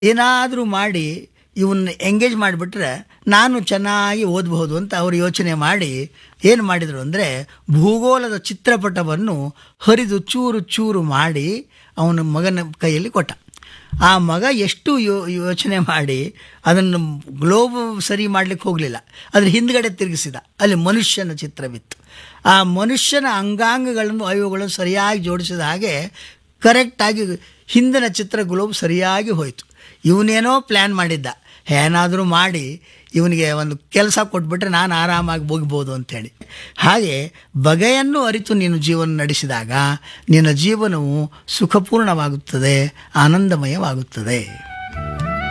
ಏನಾದರೂ ಮಾಡಿ ಇವನ್ನ ಎಂಗೇಜ್ ಮಾಡಿಬಿಟ್ರೆ ನಾನು ಚೆನ್ನಾಗಿ ಓದಬಹುದು ಅಂತ ಅವರು ಯೋಚನೆ ಮಾಡಿ ಏನು ಮಾಡಿದರು ಅಂದರೆ ಭೂಗೋಳದ ಚಿತ್ರಪಟವನ್ನು ಹರಿದು ಚೂರು ಚೂರು ಮಾಡಿ ಅವನ ಮಗನ ಕೈಯಲ್ಲಿ ಕೊಟ್ಟ ಆ ಮಗ ಎಷ್ಟು ಯೋ ಯೋಚನೆ ಮಾಡಿ ಅದನ್ನು ಗ್ಲೋಬ್ ಸರಿ ಮಾಡಲಿಕ್ಕೆ ಹೋಗಲಿಲ್ಲ ಅದ್ರ ಹಿಂದ್ಗಡೆ ತಿರುಗಿಸಿದ ಅಲ್ಲಿ ಮನುಷ್ಯನ ಚಿತ್ರವಿತ್ತು ಆ ಮನುಷ್ಯನ ಅಂಗಾಂಗಗಳನ್ನು ಅವುಗಳನ್ನು ಸರಿಯಾಗಿ ಜೋಡಿಸಿದ ಹಾಗೆ ಕರೆಕ್ಟಾಗಿ ಹಿಂದಿನ ಚಿತ್ರ ಗ್ಲೋಬ್ ಸರಿಯಾಗಿ ಹೋಯಿತು ಇವನೇನೋ ಪ್ಲ್ಯಾನ್ ಮಾಡಿದ್ದ ಏನಾದರೂ ಮಾಡಿ ಇವನಿಗೆ ಒಂದು ಕೆಲಸ ಕೊಟ್ಬಿಟ್ರೆ ನಾನು ಆರಾಮಾಗಿ ಹೋಗ್ಬೋದು ಅಂಥೇಳಿ ಹಾಗೆ ಬಗೆಯನ್ನು ಅರಿತು ನೀನು ಜೀವನ ನಡೆಸಿದಾಗ ನಿನ್ನ ಜೀವನವು ಸುಖಪೂರ್ಣವಾಗುತ್ತದೆ ಆನಂದಮಯವಾಗುತ್ತದೆ